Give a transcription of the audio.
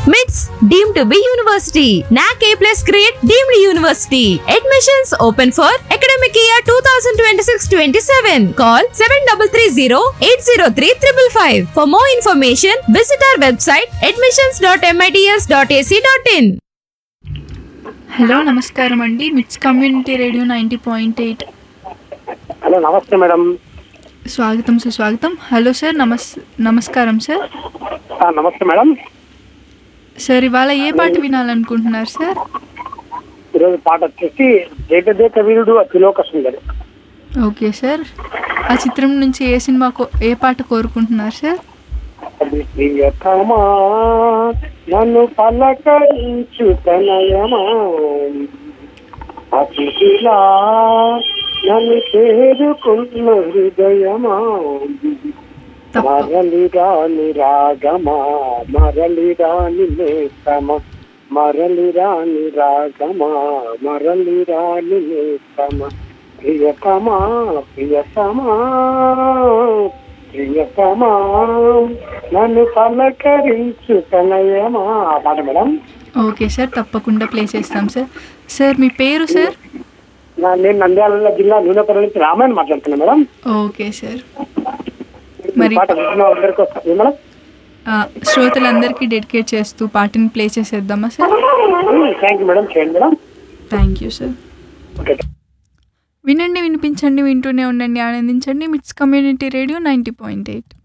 మిట్స్ deem to be university NAAC A plus grade deemed university admissions open for academic year two thousand twenty six twenty seven call seven double three zero eight zero three triple five for more information visit our website admissions dot MITS dot AC dot in hello నమస్కారం అండి MITS community radio ninety point eight hello నమస్తే madam స్వాగతం సుస్వాగతం hello sir నమస్ నమస్కారం sir ఆ, నమస్తే madam sir ఇవాళ ఏ పాట వినాలనుకుంటున్నారు సార్ ఈరోజు పాట వచ్చేసి జగదేక వీరుడు అతిలోక సుందరి ఓకే సార్ ఆ చిత్రం నుంచి ఏ సినిమా కో- ఏ పాట కోరుకుంటున్నారు సార్ అది ప్రియతమా నన్ను పలకరించు తనయమా అతిథిలా నన్ను చేరుకున్న హృదయమా తప్ప మరలి రాని రాగమా మరలి రాని నేస్తమ మరలి రాని రాగమా మరలి రాని నేస్తమ ప్రియతమా ప్రియతమా ప్రియతమా నన్ను పలకరించు తనయమా ఆ పాట మేడం ఓకే సార్ తప్పకుండా ప్లే చేస్తాం సార్ సార్ మీ పేరు సార్ నా నేను నంద్యాల జిల్లా నూనెపల్లి నుంచి రామాయణ మాట్లాడుతున్నా మేడం ఓకే సార్ ఈ మరి- పాట వింటున్న అందరికీ వస్తుంది మేడం ఆ, శ్రోతలందరికీ డెడికేట్ చేస్తూ పాటని ప్లే చేసేద్దామా సార్ థ్యాంక్ యూ మేడం చేయండి madam thank you sir okay వినండి వినిపించండి వింటూనే ఉండండి ఆనందించండి MITS community radio ninety point eight